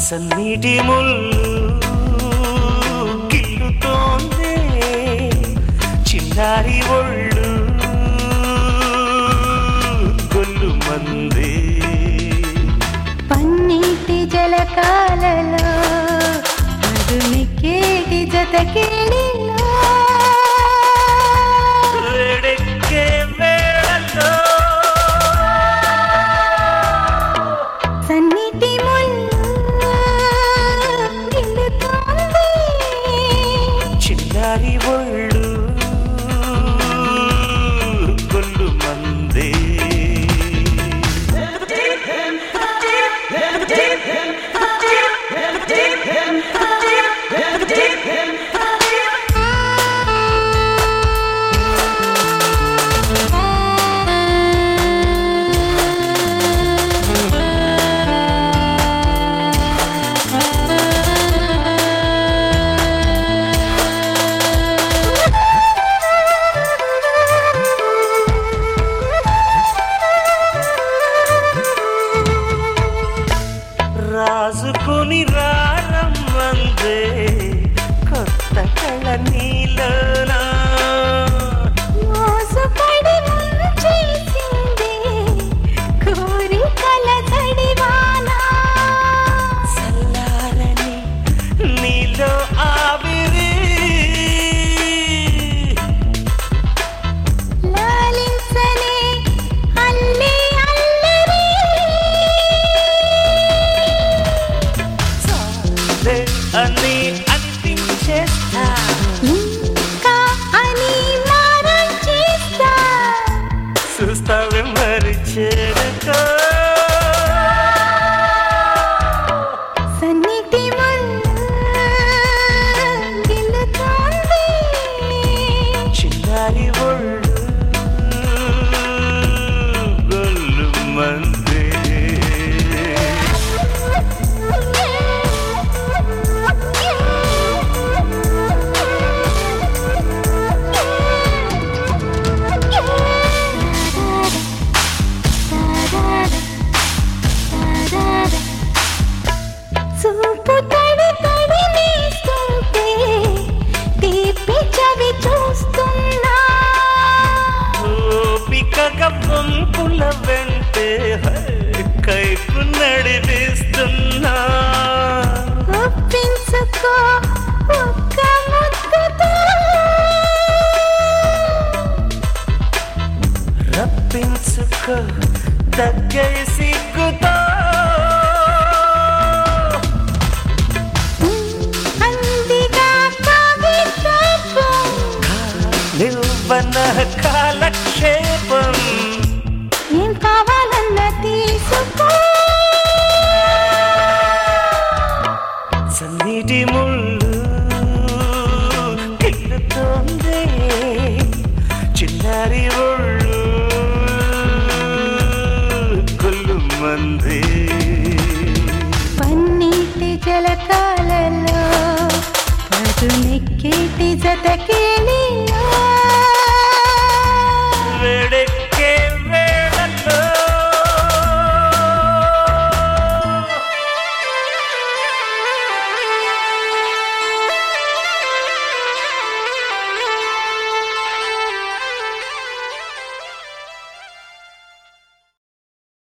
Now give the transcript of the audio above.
సన్నీటి ముళ్ళు గిల్లుతోందే చిన్నారి ఒళ్ళు గొల్లు మందే పన్నీటి జలకాలలో మధుమికేటి జతకేళిలో వేడెక్కే వేళలో సన్నిటి ముళ్ళు గిల్లుతోంది చిన్నారి ఒళ్ళు గొల్లు మందే రాజుకుని రారమ్మందే కొత్త కళ నీలోనా మోసపడి ముంచేసింది కోరికల తడివానా చల్లారని నీలో ఆవిరి లాలించనే అల్లి అల్లరి చాలే అని అనిపించేస్తా ఇంకా అని మారం చేస్తా చూస్తావే మరి చేరుకో సన్నిటి ముళ్ళు గిల్లుతోంది చిన్నారి ఒళ్ళు గొల్లు మందే చూపు తడి తడి నేస్తుంటే తీపి చవి చూస్తున్నా ఓపికగా పంపుల వెంటే హై, కైపు నడిపిస్తున్నా ఒప్పించుకో ఒక్క ముద్దుతో రప్పించుకో దగ్గర సిగ్గుతో అందిగా కాగితం నిల్వన కాలక్షేపం ఏం కావాలన్న తీసుకో సన్నిటి ముళ్ళు గిల్లుతోందే చిన్నారి ఒళ్ళు కొల్లు మంది పన్నీటి జలకాలలో పదునెక్కేటి జతకి